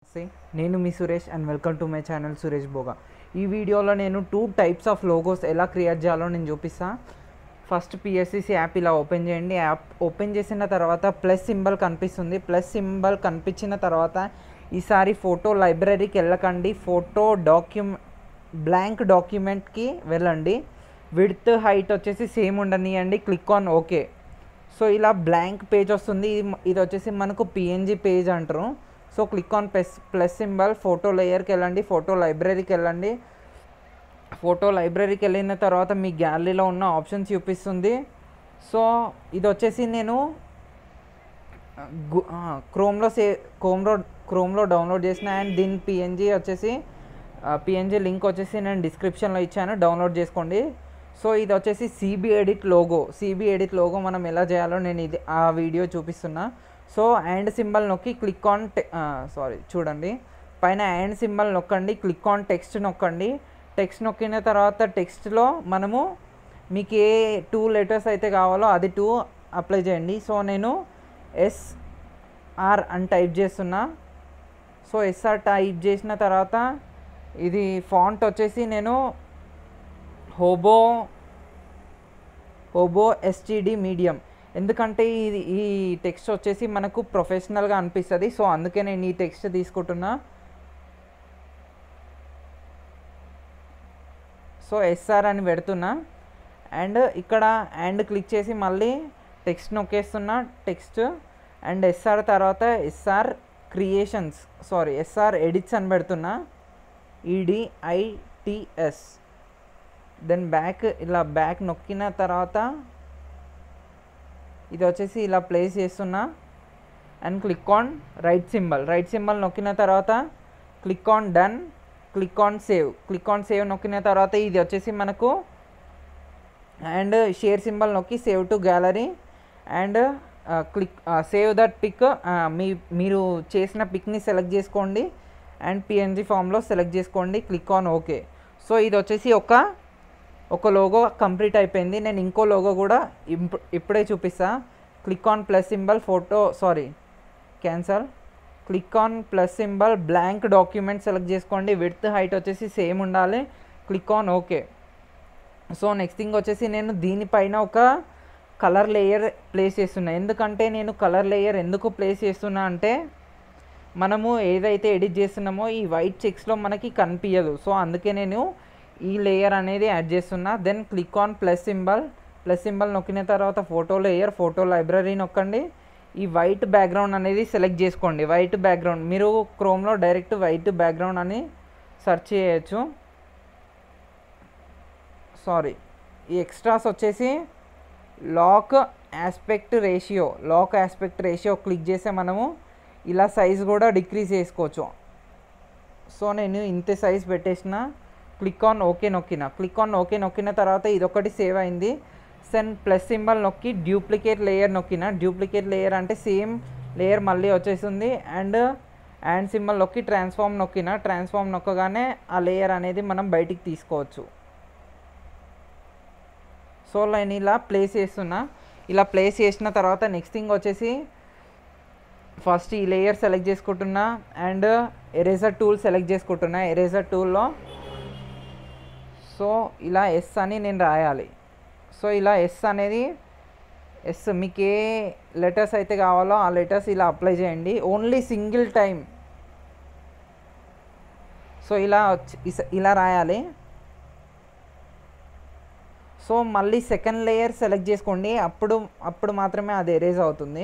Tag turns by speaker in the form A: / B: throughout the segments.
A: నమస్తే నేను మీ Suresh and welcome to my channel Suresh Boga ఈ వీడియోలో నేను టూ టైప్స్ ఆఫ్ లోగోస్ ఎలా క్రియేట్ చేయాలో నేను చూపిస్తా ఫస్ట్ పిఎస్సిసి యాప్ ఇలా ఓపెన్ చేయండి యాప్ ఓపెన్ చేసిన తర్వాత ప్లస్ సింబల్ కనిపిస్తుంది ప్లస్ సింబల్ కనిపించిన తర్వాత ఈసారి ఫోటో లైబ్రరీకి వెళ్ళకండి ఫోటో డాక్యుమె బ్లాంక్ డాక్యుమెంట్కి వెళ్ళండి విడ్త్ హైట్ వచ్చేసి సేమ్ ఉండనియండి క్లిక్ ఆన్ ఓకే సో ఇలా బ్లాంక్ పేజ్ వస్తుంది ఇది మ- ఇది వచ్చేసి మనకు పిఎన్జి పేజ్ అంటారు so click on plus plus symbol photo లేయర్కి వెళ్ళండి ఫోటో లైబ్రరీకి వెళ్ళండి ఫోటో లైబ్రరీకి వెళ్ళిన తర్వాత మీ గ్యాలరీలో ఉన్న ఆప్షన్స్ చూపిస్తుంది సో ఇది వచ్చేసి నేను క్రోమ్లో సే క్రోమ్లో క్రోమ్లో డౌన్లోడ్ చేసిన అండ్ దీని పిఎన్జి వచ్చేసి పిఎన్జి లింక్ వచ్చేసి నేను డిస్క్రిప్షన్లో ఇచ్చాను డౌన్లోడ్ చేసుకోండి సో ఇది వచ్చేసి CB edit logo CB edit logo మనం ఎలా చేయాలో నేను ఇది ఆ వీడియో చూపిస్తున్నా సో అండ్ సింబల్ నొక్కి క్లిక్ ఆన్ సారీ చూడండి పైన అండ్ సింబల్ నొక్కండి క్లిక్ ఆన్ టెక్స్ట్ నొక్కండి టెక్స్ట్ నొక్కిన తర్వాత టెక్స్ట్లో మనము మీకు ఏ టూ లెటర్స్ అయితే కావాలో అది టూ అప్లై చేయండి సో నేను ఎస్ ఆర్ అని టైప్ చేస్తున్నా సో ఎస్ఆర్ టైప్ చేసిన తర్వాత ఇది ఫాంట్ వచ్చేసి నేను హోబో హోబో ఎస్టీడి మీడియం ఎందుకంటే ఇది ఈ టెక్స్ట్ వచ్చేసి మనకు ప్రొఫెషనల్గా అనిపిస్తుంది సో అందుకే నేను ఈ టెక్స్ట్ తీసుకుంటున్నా సో ఎస్ఆర్ అని పెడుతున్నా అండ్ ఇక్కడ అండ్ క్లిక్ చేసి మళ్ళీ టెక్స్ట్ నొక్కేస్తున్నా టెక్స్ట్ అండ్ ఎస్ఆర్ తర్వాత SR creations sorry SR edits అని పెడుతున్నా ఈడిఐటిఎస్ దెన్ బ్యాక్ ఇలా బ్యాక్ నొక్కిన తర్వాత ఇది వచ్చేసి ఇలా ప్లేస్ చేస్తున్నా and click on right symbol right symbol నొక్కిన తర్వాత click on done click on save click on save నొక్కిన తర్వాత ఇది వచ్చేసి మనకు అండ్ షేర్ సింబల్ నొక్కి save to gallery and click save that pic మీ మీరు చేసిన పిక్ని సెలెక్ట్ చేసుకోండి అండ్ పిఎన్జి ఫామ్లో సెలెక్ట్ చేసుకోండి క్లిక్ ఆన్ ఓకే సో ఇది వచ్చేసి ఒక ఒక లోగో కంప్లీట్ అయిపోయింది నేను ఇంకో లోగో కూడా ఇంప్- ఇప్పుడే చూపిస్తా click on plus symbol photo sorry cancel click on plus symbol blank document select చేసుకోండి విడ్త్ హైట్ వచ్చేసి సేమ్ ఉండాలి click on okay so next thing వచ్చేసి నేను దీనిపైన ఒక కలర్ లేయర్ ప్లేస్ చేస్తున్నా ఎందుకంటే నేను కలర్ లేయర్ ఎందుకు ప్లేస్ చేస్తున్నా అంటే మనము ఏదైతే ఎడిట్ చేస్తున్నామో ఈ వైట్ చెక్స్లో మనకి కనిపించదు సో అందుకే నేను ఈ లేయర్ అనేది యాడ్ చేస్తున్నా then click on plus symbol plus symbol నొక్కిన తర్వాత ఫోటో లేయర్ ఫోటో లైబ్రరీ నొక్కండి ఈ వైట్ బ్యాక్గ్రౌండ్ అనేది సెలెక్ట్ చేసుకోండి వైట్ బ్యాక్గ్రౌండ్ మీరు క్రోమ్లో డైరెక్ట్ వైట్ బ్యాక్గ్రౌండ్ అని సెర్చ్ చేయొచ్చు సారీ ఈ ఎక్స్ట్రాస్ వచ్చేసి lock aspect ratio lock aspect ratio click చేస్తే మనము ఇలా సైజ్ కూడా డిక్రీజ్ చేసుకోవచ్చు సో నేను ఇంతే సైజ్ పెట్టేసిన క్లిక్ ఆన్ ఓకే నొక్కిన క్లిక్ ఆన్ ఓకే నొక్కిన తర్వాత ఇదొకటి సేవ్ అయింది సెన్ ప్లస్ సింబల్ నొక్కి డ్యూప్లికేట్ లేయర్ నొక్కిన డ్యూప్లికేట్ లేయర్ అంటే సేమ్ లేయర్ మళ్ళీ వచ్చేసింది అండ్ అండ్ సింబల్ నొక్కి ట్రాన్స్ఫార్మ్ నొక్కిన ట్రాన్స్ఫార్మ్ నొక్కగానే ఆ లేయర్ అనేది మనం బయటికి తీసుకోవచ్చు సో నేను ఇలా ప్లేస్ చేస్తున్నా ఇలా ప్లేస్ చేసిన తర్వాత నెక్స్ట్ థింగ్ వచ్చేసి ఫస్ట్ ఈ లేయర్ సెలెక్ట్ చేసుకుంటున్నా అండ్ ఎరేజర్ టూల్ సెలెక్ట్ చేసుకుంటున్నా ఎరేజర్ టూల్లో సో ఇలా ఎస్ అని నేను రాయాలి సో ఇలా ఎస్ అనేది ఎస్ మీకు ఏ లెటర్స్ అయితే కావాలో ఆ లెటర్స్ ఇలా అప్లై చేయండి ఓన్లీ సింగిల్ టైం సో ఇలా వచ్చి- ఇస- ఇలా రాయాలి సో మళ్ళీ సెకండ్ లేయర్ సెలెక్ట్ చేసుకోండి అప్పుడు అప్పుడు మాత్రమే అది ఎరేజ్ అవుతుంది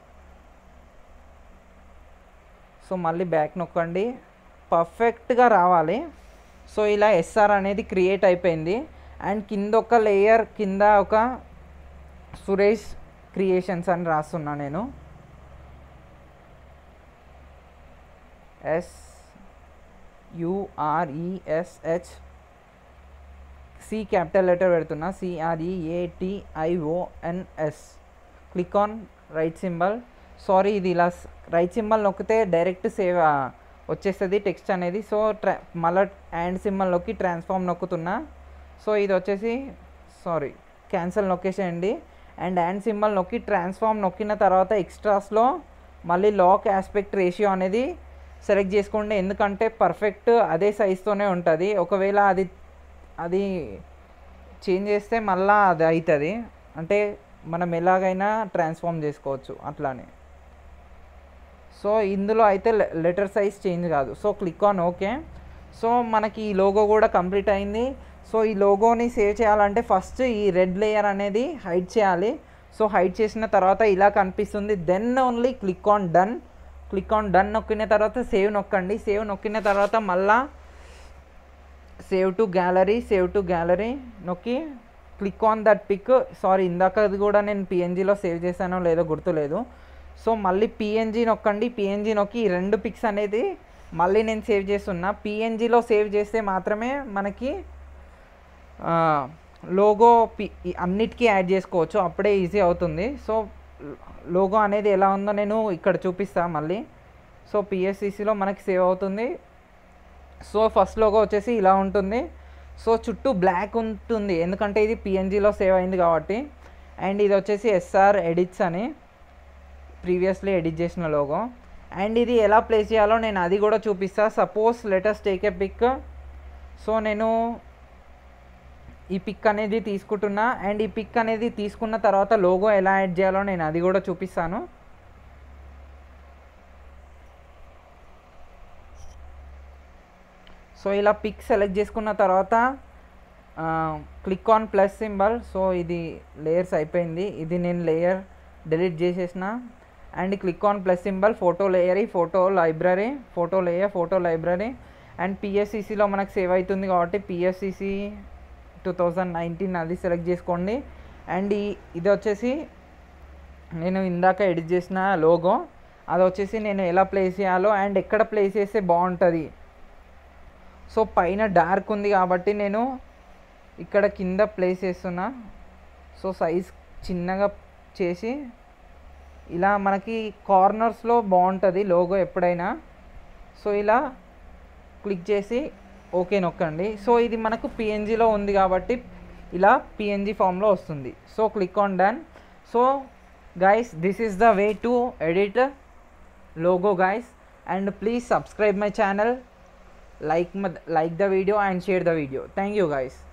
A: సో మళ్ళీ బ్యాక్ నొక్కండి పర్ఫెక్ట్గా రావాలి సో ఇలా ఎస్ఆర్ అనేది క్రియేట్ అయిపోయింది అండ్ కింద ఒక లేయర్ కింద ఒక సురేష్ క్రియేషన్స్ అని రాస్తున్నా నేను ఎస్ యుఆర్ఈఎస్హెచ్ సి క్యాపిటల్ లెటర్ పెడుతున్నా సిఆర్ఈఏటిఐఓఎన్ఎస్ click on right symbol sorry ఇది ఇలా రైట్ సింబల్ నొక్కితే డైరెక్ట్ సేవ్ వచ్చేస్తుంది టెక్స్ట్ అనేది సో ట్రా మళ్ళీ హ్యాండ్ సింబల్ నొక్కి ట్రాన్స్ఫార్మ్ నొక్కుతున్నా సో ఇది వచ్చేసి sorry cancel నొక్కేసేయండి and hand symbol నొక్కి ట్రాన్స్ఫార్మ్ నొక్కిన తర్వాత ఎక్స్ట్రాస్లో మళ్ళీ లాక్ ఆస్పెక్ట్ రేషియో అనేది సెలెక్ట్ చేసుకోండి ఎందుకంటే పర్ఫెక్ట్ అదే సైజ్తోనే ఉంటుంది ఒకవేళ అది అది చేంజ్ చేస్తే మళ్ళీ అది అవుతుంది అంటే మనం ఎలాగైనా ట్రాన్స్ఫార్మ్ చేసుకోవచ్చు అట్లానే సో ఇందులో అయితే లెటర్ సైజ్ చేంజ్ కాదు so click on okay so మనకి ఈ లోగో కూడా కంప్లీట్ అయింది సో ఈ లోగోని సేవ్ చేయాలంటే ఫస్ట్ ఈ రెడ్ లేయర్ అనేది హైడ్ చేయాలి సో హైడ్ చేసిన తర్వాత ఇలా కనిపిస్తుంది then only click on done click on done నొక్కిన తర్వాత సేవ్ నొక్కండి సేవ్ నొక్కిన తర్వాత మళ్ళా save to gallery save to gallery నొక్కి click on that pic sorry ఇందాకది కూడా నేను పిఎన్జీలో సేవ్ చేశానో లేదో గుర్తులేదు సో మళ్ళీ పిఎన్జీ నొక్కండి పిఎన్జీ నొక్కి ఈ రెండు పిక్స్ అనేది మళ్ళీ నేను సేవ్ చేస్తున్నా పిఎన్జీలో సేవ్ చేస్తే మాత్రమే మనకి లోగో పి ఈ అన్నిటికీ యాడ్ చేసుకోవచ్చు అప్పుడే ఈజీ అవుతుంది సో లోగో అనేది ఎలా ఉందో నేను ఇక్కడ చూపిస్తా మళ్ళీ సో పిఎస్సిసిలో మనకి సేవ్ అవుతుంది సో ఫస్ట్ లోగో వచ్చేసి ఇలా ఉంటుంది సో చుట్టూ బ్లాక్ ఉంటుంది ఎందుకంటే ఇది పిఎన్జిలో సేవ్ అయింది కాబట్టి అండ్ ఇది వచ్చేసి ఎస్ఆర్ ఎడిట్స్ అని ప్రీవియస్లీ ఎడిట్ చేసిన లోగో అండ్ ఇది ఎలా ప్లేస్ చేయాలో నేను అది కూడా చూపిస్తా suppose latest take a pic so నేను ఈ పిక్ అనేది తీసుకుంటున్నా అండ్ ఈ పిక్ అనేది తీసుకున్న తర్వాత లోగో ఎలా యాడ్ చేయాలో నేను అది కూడా చూపిస్తాను సో ఇలా పిక్ సెలెక్ట్ చేసుకున్న తర్వాత click on plus symbol so ఇది లేయర్స్ అయిపోయింది ఇది నేను లేయర్ డిలీట్ చేసేసిన and click on plus symbol photo layer photo library photo layer photo library and పిఎస్సిసిలో మనకు సేవ్ అవుతుంది కాబట్టి పిఎస్సిసి టూ థౌజండ్ నైన్టీన్ అది సెలెక్ట్ చేసుకోండి అండ్ ఈ ఇది వచ్చేసి నేను ఇందాక ఎడిట్ చేసిన లోగో అది వచ్చేసి నేను ఎలా ప్లేస్ చేయాలో అండ్ ఎక్కడ ప్లేస్ చేస్తే బాగుంటుంది సో పైన డార్క్ ఉంది కాబట్టి నేను ఇక్కడ కింద ప్లేస్ చేస్తున్నా సో సైజ్ చిన్నగా చేసి ఇలా మనకి కార్నర్స్లో బాగుంటుంది లోగో ఎప్పుడైనా సో ఇలా క్లిక్ చేసి ఓకే నొక్కండి సో ఇది మనకు పిఎన్జిలో ఉంది కాబట్టి ఇలా పిఎన్జి ఫామ్లో వస్తుంది so click on done so guys this is the way to edit logo guys and please subscribe my channel like my, like the video and share the video thank you guys